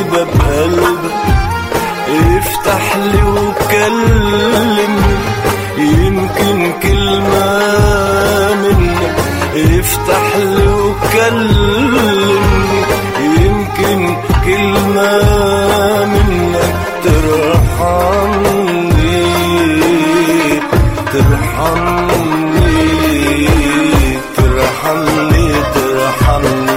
باب قلبك افتح لي وكلمني يمكن كلمة منك افتح لي وكلمني يمكن كلمة منك ترحمني ترحمني ترحمني ترحمني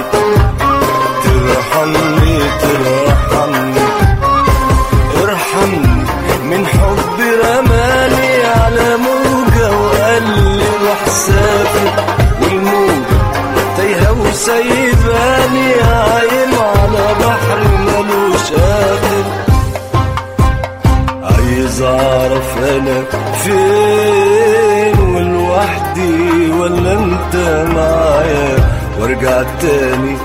ترحمني ترحمني ارحمني من حب رماني على موجة وقال لي روح سافر والموجة تايهة وسايباني عايم على بحر ملوش آخر عايز اعرف انا فين ولوحدي ولا انت معايا وارجع تاني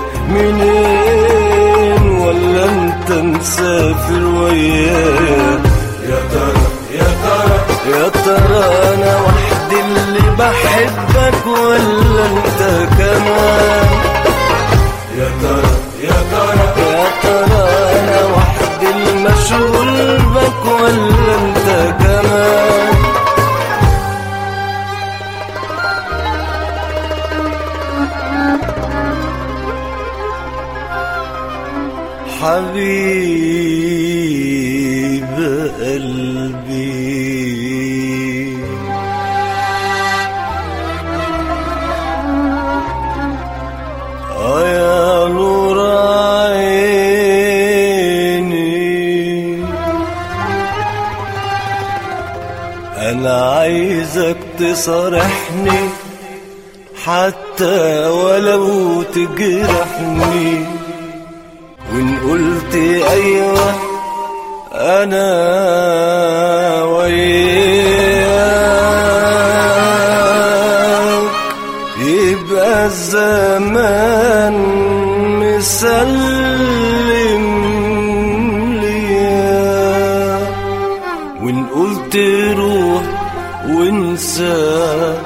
منين ولا انت مسافر ويايا يا ترى يا ترى يا ترى انا وحدي اللي بحبك ولا انت كمان يا ترى يا ترى يا ترى انا وحدي المشغول بك ولا انت كمان حبيب قلبي آه يا نور عيني أنا عايزك تصارحني حتى ولو تجرحني وإن قلت أيوة أنا وياك يبقى الزمان مسلم ليا وإن قلت روح وانسى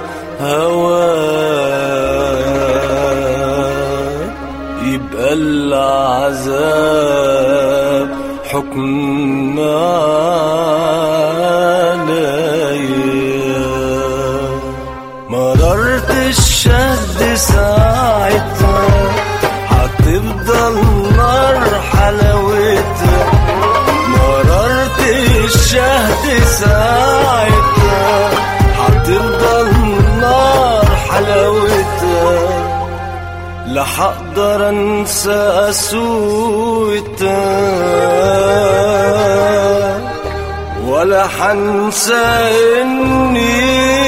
هواك يبقى العذاب حكم عليا مررت الشهد ساعتها هتفضل نار حلاوتها مررت الشهد ساعتها هتفضل نار حلاوتها لا حقدر انسى قسوتها ولا حنسى اني